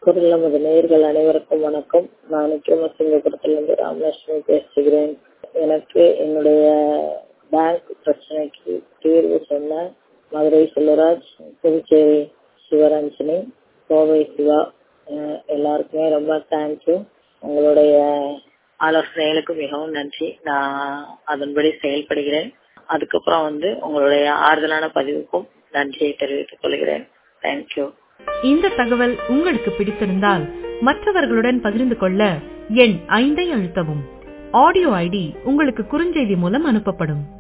குரல் நமது நேயர்கள் அனைவருக்கும் வணக்கம் நான் விக்ரமசிங்கபுரத்திலிருந்து ராமலட்சுமி பேசுகிறேன் எனக்கு என்னுடைய பேங்க் பிரச்சனைக்கு தீர்வு சொன்ன மதுரை செல்வராஜ் புதுச்சேரி சிவரஞ்சனி கோவை சிவா அஹ் எல்லாருக்குமே ரொம்ப தேங்க்யூ உங்களுடைய ஆலோசனைகளுக்கு மிகவும் நன்றி நான் அதன்படி செயல்படுகிறேன் அதுக்கப்புறம் வந்து உங்களுடைய ஆறுதலான பதிவுக்கும் நன்றியை தெரிவித்துக் கொள்கிறேன் தேங்க்யூ இந்த தகவல் உங்களுக்கு பிடித்திருந்தால் மற்றவர்களுடன் பகிர்ந்து கொள்ள எண் ஐந்தை அழுத்தவும் ஆடியோ ஐடி உங்களுக்கு குறுஞ்செய்தி மூலம் அனுப்பப்படும்